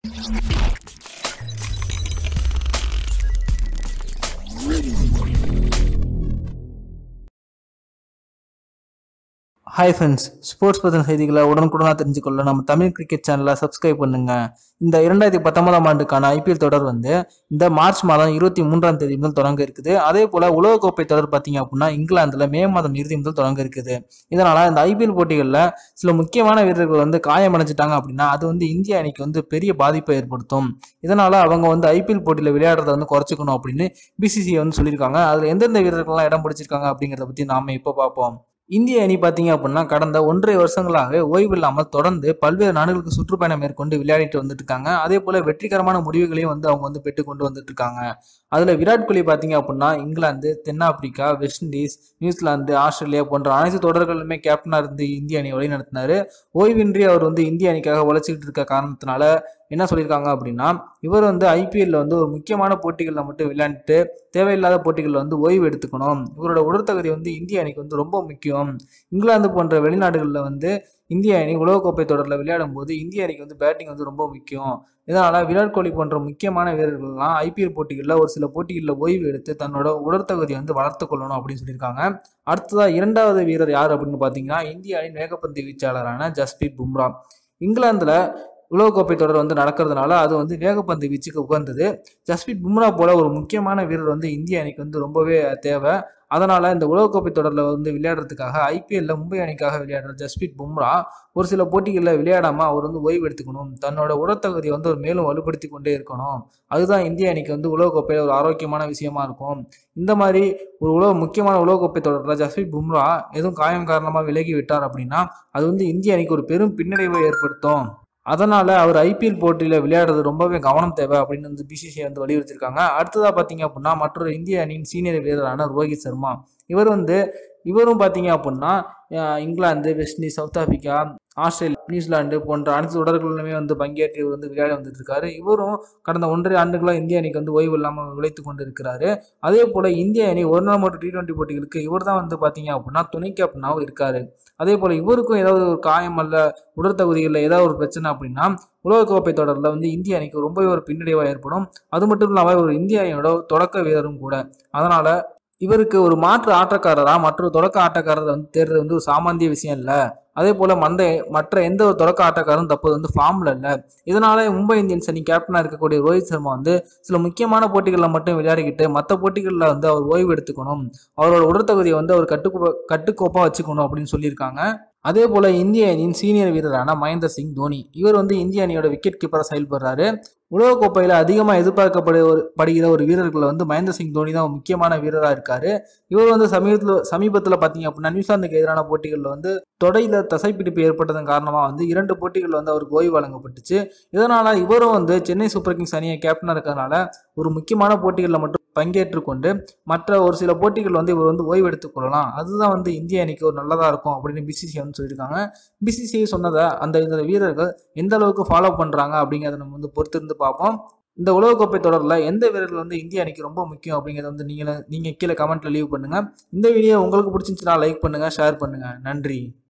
hi friends sports பற்றின செய்திகளை உடனுக்குடனாக தெரிஞ்சுக்கொள்ள நம்ம தமிழ் கிரிக்கெட் சேனலை சப்ஸ்கிரைப் பண்ணுங்க இந்த இரண்டாயிரத்தி பத்தொன்பதாம் ஆண்டுக்கான ஐபிஎல் தொடர் வந்து இந்த மார்ச் மாதம் இருபத்தி மூன்றாம் தேதி முதல் தொடங்க இருக்குது அதே போல் உலகக்கோப்பை தொடர் பார்த்தீங்க அப்படின்னா இங்கிலாந்தில் மே மாதம் இறுதி முதல் தொடங்க இருக்குது இதனால் இந்த ஐபிஎல் போட்டிகளில் சில முக்கியமான வீரர்கள் வந்து காயமடைஞ்சிட்டாங்க அப்படின்னா அது வந்து இந்திய அணிக்கு வந்து பெரிய பாதிப்பை ஏற்படுத்தும் இதனால் அவங்க வந்து ஐபிஎல் போட்டியில் விளையாடுறத வந்து குறைச்சிக்கணும் அப்படின்னு பிசிசிஐ வந்து சொல்லியிருக்காங்க அதில் எந்தெந்த வீரர்கள்லாம் இடம் பிடிச்சிருக்காங்க அப்படிங்கிறத பற்றி நாம இப்போ பார்ப்போம் இந்திய அணி பார்த்தீங்க அப்படின்னா கடந்த ஒன்றரை வருஷங்களாக ஓய்வு இல்லாமல் தொடர்ந்து பல்வேறு நாடுகளுக்கு சுற்றுப்பயணம் மேற்கொண்டு விளையாடிட்டு வந்துட்டு இருக்காங்க அதே போல வெற்றிகரமான முடிவுகளையும் வந்து அவங்க வந்து பெற்று கொண்டு வந்துட்டு இருக்காங்க அதுல விராட் கோலி பார்த்தீங்க அப்படின்னா இங்கிலாந்து தென்னாப்பிரிக்கா வெஸ்ட் இண்டீஸ் நியூசிலாந்து ஆஸ்திரேலியா போன்ற அனைத்து தொடர்களுமே கேப்டனா இருந்து இந்திய அணியை வழிநடத்தினாரு ஓய்வின்றி அவர் வந்து இந்திய அணிக்காக உழைச்சிக்கிட்டு இருக்க காரணத்தினால என்ன சொல்லியிருக்காங்க அப்படின்னா இவர் வந்து ஐபிஎல்ல வந்து ஒரு முக்கியமான போட்டிகளில் மட்டும் விளையாண்டுட்டு தேவையில்லாத போட்டிகளில் வந்து ஓய்வு எடுத்துக்கணும் இவரோட உடற்தகுதி வந்து இந்திய அணிக்கு வந்து ரொம்ப முக்கியம் இங்கிலாந்து போன்ற வெளிநாடுகளில் வந்து இந்திய அணி உலகக்கோப்பை தொடரில் விளையாடும் போது இந்திய அணிக்கு வந்து பேட்டிங் வந்து ரொம்ப முக்கியம் இதனால் விராட் கோலி போன்ற முக்கியமான வீரர்கள்லாம் ஐபிஎல் போட்டிகளில் ஒரு சில போட்டிகளில் ஓய்வு எடுத்து தன்னோட உடற்தகுதியை வந்து வளர்த்து கொள்ளணும் அப்படின்னு சொல்லியிருக்காங்க அடுத்ததாக இரண்டாவது வீரர் யார் அப்படின்னு பார்த்தீங்கன்னா இந்திய அணியின் வேகப்பந்து வீச்சாளரான ஜஸ்பீத் பும்ரா இங்கிலாந்தில் உலகக்கோப்பை தொடர் வந்து நடக்கிறதுனால அது வந்து வேகப்பந்து வீச்சுக்கு உகந்தது ஜஸ்பீத் பும்ரா போல ஒரு முக்கியமான வீரர் வந்து இந்திய அணிக்கு வந்து ரொம்பவே தேவை அதனால் இந்த உலகக்கோப்பை தொடரில் வந்து விளையாடுறதுக்காக ஐபிஎல்ல மும்பை அணிக்காக விளையாடுற ஜஸ்பீத் பும்ரா ஒரு சில போட்டிகளில் விளையாடாமல் அவர் வந்து ஓய்வு எடுத்துக்கணும் தன்னோட உடற்தகுதியை வந்து ஒரு மேலும் வலுப்படுத்தி கொண்டே இருக்கணும் அதுதான் இந்திய அணிக்கு வந்து உலகக்கோப்பையில் ஒரு ஆரோக்கியமான விஷயமா இருக்கும் இந்த மாதிரி ஒரு உலக முக்கியமான உலகக்கோப்பை தொடரில் ஜஸ்பீத் பும்ரா எதுவும் காயம் காரணமாக விலகி விட்டார் அப்படின்னா அது வந்து இந்திய அணிக்கு ஒரு பெரும் பின்னடைவை ஏற்படுத்தும் அதனால் அவர் ஐபிஎல் போட்டியில் விளையாடுறது ரொம்பவே கவனம் தேவை அப்படின்னு வந்து பிசிசிஐ வந்து வலியுறுத்திருக்காங்க அடுத்ததாக பார்த்தீங்க அப்படின்னா மற்றொரு இந்திய அணியின் சீனியர் வீரரான ரோஹித் சர்மா இவர் வந்து இவரும் பார்த்தீங்க அப்படின்னா England West Indies South Africa Australia New Zealand போன்ற அனைத்து தொடர்களுமே வந்து பங்கேற்று இவர் வந்து விளையாடி வந்துட்டு இருக்காரு இவரும் கடந்த ஒன்றரை ஆண்டுகளாக இந்திய அணிக்கு வந்து ஓய்வு இல்லாமல் உழைத்து கொண்டு இருக்கிறாரு அதே போல இந்திய அணி ஒரு நாள் மட்டும் டி டுவெண்ட்டி போட்டிகளுக்கு இவர் தான் வந்து பார்த்தீங்க அப்படின்னா துணை கேப்டனாகவும் இருக்காரு அதே போல் இவருக்கும் ஏதாவது ஒரு காயம் அல்ல உடற்தகுதிகளில் ஏதாவது ஒரு பிரச்சனை அப்படின்னா உலகக்கோப்பை தொடரில் வந்து இந்திய அணிக்கு ரொம்பவே ஒரு பின்னடைவாக ஏற்படும் அது மட்டும் இல்லாமல் ஒரு இந்திய அணியோட தொடக்க வீரரும் கூட அதனால் இவருக்கு ஒரு மாற்று ஆட்டக்காரராக மற்றொரு தொடக்க ஆட்டக்காரரை வந்து தேர்றது வந்து ஒரு சாமானிய விஷயம் இல்லை அதே போல் மந்த மற்ற எந்த ஒரு தொடக்க ஆட்டக்காரரும் தற்போது வந்து ஃபார்மில் இல்லை இதனால மும்பை இந்தியன்ஸ் அணி கேப்டனாக இருக்கக்கூடிய ரோஹித் சர்மா வந்து சில முக்கியமான போட்டிகளில் மட்டும் விளையாடிக்கிட்டு மற்ற போட்டிகளில் வந்து அவர் ஓய்வு எடுத்துக்கணும் அவரோட உடற்தகுதியை வந்து அவர் கட்டுக்கோ கட்டுக்கோப்பாக வச்சுக்கணும் அப்படின்னு சொல்லியிருக்காங்க அதே போல இந்திய அணியின் சீனியர் வீரரான மகேந்திர சிங் தோனி இவர் வந்து இந்திய அணியோட விக்கெட் கீப்பராக செயல்படுறாரு உலகக்கோப்பையில் அதிகமாக எதிர்பார்க்கப்படுகிற ஒரு படுகிற ஒரு வீரர்கள் வந்து மகேந்திர சிங் தோனி தான் முக்கியமான வீரராக இருக்காரு இவர் வந்து சமீபத்தில் சமீபத்தில் பார்த்தீங்க அப்படின்னா நியூசிலாந்துக்கு எதிரான போட்டிகளில் வந்து தொடையில் தசைப்பிடிப்பு ஏற்பட்டதன் காரணமாக வந்து இரண்டு போட்டிகளில் வந்து அவருக்கு ஓய்வு வழங்கப்பட்டுச்சு இதனால் இவரும் வந்து சென்னை சூப்பர் கிங்ஸ் அணியை கேப்டனாக இருக்கிறதுனால ஒரு முக்கியமான போட்டிகளில் மட்டும் பங்கேற்று கொண்டு மற்ற ஒரு சில போட்டிகள் வந்து இவர் வந்து ஓய்வு எடுத்துக்கொள்ளலாம் அதுதான் வந்து இந்திய அணிக்கு ஒரு நல்லதாக இருக்கும் அப்படின்னு பிசிசிஐ வந்து சொல்லியிருக்காங்க பிசிசிஐ சொன்னதை அந்த இந்த வீரர்கள் எந்த அளவுக்கு ஃபாலோ பண்ணுறாங்க அப்படிங்கிறத நம்ம வந்து பொறுத்திருந்து பார்ப்போம் இந்த உலகக்கோப்பை தொடரில் எந்த வீரர்கள் வந்து இந்திய அணிக்கு ரொம்ப முக்கியம் அப்படிங்கிறத வந்து நீங்கள் நீங்கள் கீழே கமெண்ட்டில் லீவ் பண்ணுங்கள் இந்த வீடியோ உங்களுக்கு பிடிச்சிருந்துச்சுன்னா லைக் பண்ணுங்கள் ஷேர் பண்ணுங்கள் நன்றி